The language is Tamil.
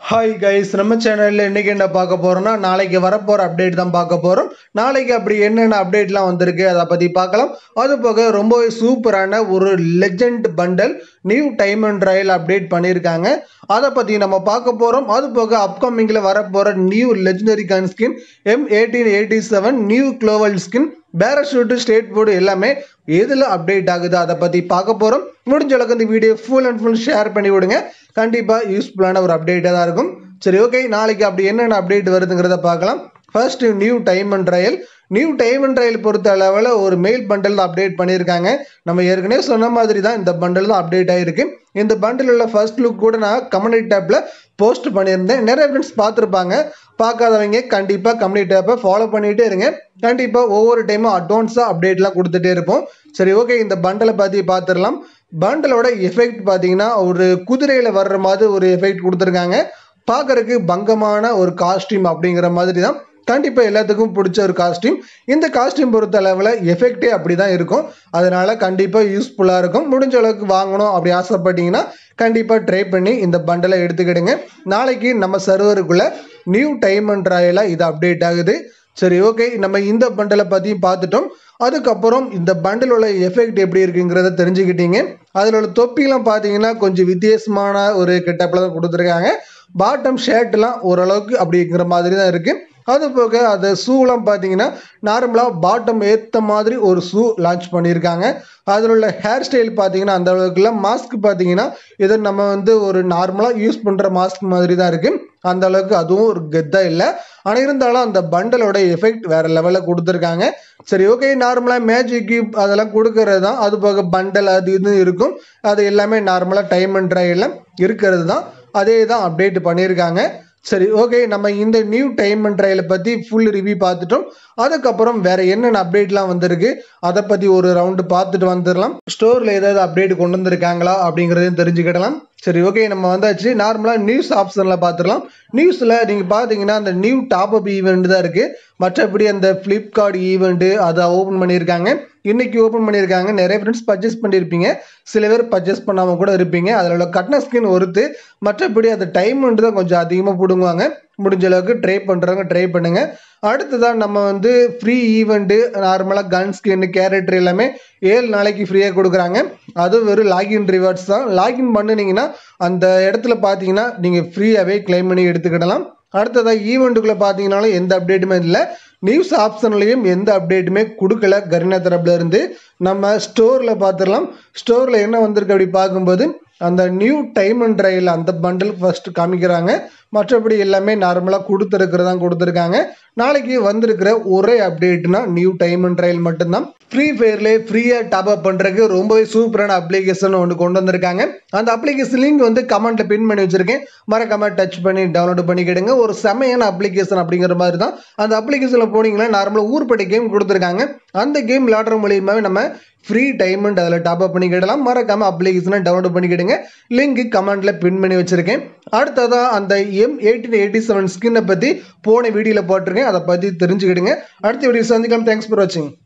ஹாய் கைஸ் நம்ம சேனலில் இன்னைக்கு என்ன பார்க்க போறோம்னா நாளைக்கு வரப்போற அப்டேட் தான் பார்க்க போறோம் நாளைக்கு அப்படி என்னென்ன அப்டேட்லாம் வந்திருக்கு அதை பத்தி பார்க்கலாம் அது போக ரொம்பவே சூப்பரான ஒரு legend bundle new time and trial update பண்ணியிருக்காங்க அதை பத்தி நம்ம பார்க்க போறோம் அது போக அப்கமிங்ல வரப்போற new legendary gun skin M eighteen eighty seven new global skin parachute skateboard எல்லாமே எதில் அப்டேட் ஆகுது அதை பற்றி பார்க்க போகிறோம் முடிஞ்ச அளவுக்கு இந்த video full and full share பண்ணி விடுங்க கண்டிப்பாக யூஸ்ஃபுல்லான ஒரு அப்டேட்டாக தான் இருக்கும் சரி ஓகே நாளைக்கு அப்படி என்னென்ன அப்டேட் வருதுங்கிறத பார்க்கலாம் first new time and trial new time and trial பொறுத்த அளவில் ஒரு மெயில் பண்டல் தான் அப்டேட் பண்ணியிருக்காங்க நம்ம ஏற்கனவே சொன்ன மாதிரி தான் இந்த பண்டல் தான் அப்டேட் ஆகிருக்கு இந்த பண்டில் உள்ள ஃபர்ஸ்ட் லுக் கூட நான் கம்யூனிட்டி டேப்பில் போஸ்ட் பண்ணியிருந்தேன் நிறைய ஃப்ரெண்ட்ஸ் பார்த்துருப்பாங்க பார்க்காதவங்க கண்டிப்பாக கம்யூனிட்டி டேப்பை ஃபாலோ பண்ணிகிட்டே இருங்க கண்டிப்பாக ஒவ்வொரு டைமும் அட்வான்ஸாக அப்டேட்லாம் கொடுத்துட்டே இருப்போம் சரி ஓகே இந்த பண்டலை பற்றி பார்த்துடலாம் பண்டலோட எஃபெக்ட் பார்த்தீங்கன்னா ஒரு குதிரையில் வர்ற மாதிரி ஒரு எஃபெக்ட் கொடுத்துருக்காங்க பார்க்கறதுக்கு பங்கமான ஒரு காஸ்டியூம் அப்படிங்கிற மாதிரி தான் கண்டிப்பாக எல்லாத்துக்கும் பிடிச்ச ஒரு காஸ்டியூம் இந்த காஸ்டியூம் பொறுத்த அளவில் எஃபெக்டே அப்படி தான் இருக்கும் அதனால கண்டிப்பாக யூஸ்ஃபுல்லாக இருக்கும் முடிஞ்ச அளவுக்கு வாங்கணும் அப்படி ஆசைப்பட்டீங்கன்னா கண்டிப்பாக ட்ரை பண்ணி இந்த பண்டலை எடுத்துக்கிடுங்க நாளைக்கு நம்ம சர்வருக்குள்ள நியூ டைம் அண்ட் ட்ராயில் இது அப்டேட் ஆகுது சரி ஓகே நம்ம இந்த பண்டலை பற்றியும் பார்த்துட்டோம் அதுக்கப்புறம் இந்த பண்டில் உள்ள எஃபெக்ட் எப்படி இருக்குங்கிறத தெரிஞ்சுக்கிட்டீங்க அதில் உள்ள தொப்பிலாம் பார்த்தீங்கன்னா கொஞ்சம் வித்தியாசமான ஒரு கெட்டப்பில் தான் கொடுத்துருக்காங்க பாட்டம் ஷர்ட்லாம் ஓரளவுக்கு அப்படிங்கிற மாதிரி தான் இருக்குது அது போக அது ஷூலாம் பார்த்தீங்கன்னா நார்மலாக பாட்டம் ஏற்ற மாதிரி ஒரு ஷூ லான்ச் பண்ணியிருக்காங்க அதில் உள்ள ஹேர் ஸ்டைல் பார்த்தீங்கன்னா அந்த அளவுக்குல மாஸ்க் பார்த்தீங்கன்னா இது நம்ம வந்து ஒரு நார்மலாக யூஸ் பண்ணுற மாஸ்க் மாதிரி தான் இருக்குது அந்த அளவுக்கு அதுவும் ஒரு கெத்தாக இல்லை ஆனால் இருந்தாலும் அந்த பண்டலோட எஃபெக்ட் வேற லெவலில் கொடுத்துருக்காங்க சரி ஓகே நார்மலாக மேஜிக் கியூப் அதெல்லாம் கொடுக்கறது தான் அது போக பண்டல் அது இது இருக்கும் அது எல்லாமே நார்மலாக டைம் அண்ட் ட்ரையில் இருக்கிறது தான் அதே தான் அப்டேட் பண்ணியிருக்காங்க சரி ஓகே நம்ம இந்த நியூ டைம் அண்ட் ட்ரையலை பற்றி ஃபுல் ரிவ்யூ பார்த்துட்டோம் அதுக்கப்புறம் வேற என்னென்ன அப்டேட்லாம் வந்திருக்கு அதை பற்றி ஒரு ரவுண்டு பார்த்துட்டு வந்துடலாம் ஸ்டோரில் ஏதாவது அப்டேட் கொண்டு வந்திருக்காங்களா அப்படிங்கிறதையும் தெரிஞ்சுக்கிடலாம் சரி ஓகே நம்ம வந்தாச்சு நார்மலாக நியூஸ் ஆப்ஷனில் பார்த்துடலாம் நியூஸில் நீங்கள் பார்த்தீங்கன்னா அந்த நியூ டாப் அப் ஈவெண்ட் தான் இருக்குது மற்றபடி அந்த ஃப்ளிப்கார்ட் ஈவெண்ட்டு அதை ஓப்பன் பண்ணியிருக்காங்க இன்னைக்கு ஓப்பன் பண்ணியிருக்காங்க நிறைய ஃப்ரெண்ட்ஸ் பர்ச்சேஸ் பண்ணியிருப்பீங்க சில பேர் பர்ச்சேஸ் பண்ணாமல் கூட இருப்பீங்க அதில் உள்ள கட்ன ஸ்கின் ஒருத்து மற்றபடி அந்த டைம் தான் கொஞ்சம் அதிகமாக பிடுங்குவாங்க முடிஞ்ச அளவுக்கு ட்ரை பண்ணுறவங்க ட்ரை பண்ணுங்க அடுத்ததான் நம்ம வந்து ஃப்ரீ ஈவெண்ட்டு நார்மலாக கன் ஸ்கின் கேரக்டர் எல்லாமே ஏழு நாளைக்கு ஃப்ரீயாக கொடுக்குறாங்க அதுவும் வெறும் லாகின் ரிவார்ட்ஸ் தான் லாகின் பண்ணினீங்கன்னா அந்த இடத்துல பார்த்தீங்கன்னா நீங்கள் ஃப்ரீயாகவே கிளைம் பண்ணி எடுத்துக்கிடலாம் அடுத்ததாக ஈவெண்ட்டுக்குள்ளே பார்த்தீங்கன்னாலும் எந்த அப்டேட்டுமே இல்லை நியூஸ் ஆப்ஷன்லையும் எந்த அப்டேட்டுமே கொடுக்கல கரினா தரப்புல இருந்து நம்ம ஸ்டோரில் பார்த்துடலாம் ஸ்டோரில் என்ன வந்திருக்கு அப்படி பார்க்கும்போது அந்த நியூ டைம் அண்ட் ட்ரையில் அந்த பண்டில் ஃபர்ஸ்ட் காமிக்கிறாங்க மற்றபடி எல்லாமே நார்மலாக கொடுத்துருக்கிறதா கொடுத்துருக்காங்க நாளைக்கு வந்திருக்கிற ஒரே அப்டேட்னா நியூ டைம் அண்ட் ட்ரையல் மட்டும்தான் ஃப்ரீ ஃபயர்லேயே ஃப்ரீயாக டாப் அப் பண்ணுறதுக்கு ரொம்பவே சூப்பரான அப்ளிகேஷன் ஒன்று கொண்டு வந்திருக்காங்க அந்த அப்ளிகேஷன் லிங்க் வந்து கமெண்ட்டில் பின் பண்ணி வச்சிருக்கேன் மறக்காம டச் பண்ணி டவுன்லோட் பண்ணிக்கிடுங்க ஒரு செமையான அப்ளிகேஷன் அப்படிங்கிற மாதிரி தான் அந்த அப்ளிகேஷனில் போனீங்கன்னா நார்மலாக ஊர்பட்டி கேம் கொடுத்துருக்காங்க அந்த கேம் விளாடுற மூலியமாகவே நம்ம ஃப்ரீ டைமண்ட் அதில் டாப் அப் பண்ணிக்கிடலாம் மறக்காம அப்ளிகேஷனை டவுன்லோட் பண்ணிக்கிடுங்க லிங்க் கமெண்ட்ல பின் பண்ணி வச்சிருக்கேன் அடுத்ததாக அந்த எம் எயிட்டீன் எயிட்டி செவன் ஸ்கின்னை பற்றி போன வீடியோவில் போட்டிருக்கேன் அதை பற்றி தெரிஞ்சுக்கிடுங்க அடுத்த வீடியோ சந்திக்கலாம் தேங்க்ஸ் ஃபார் வாட்சிங்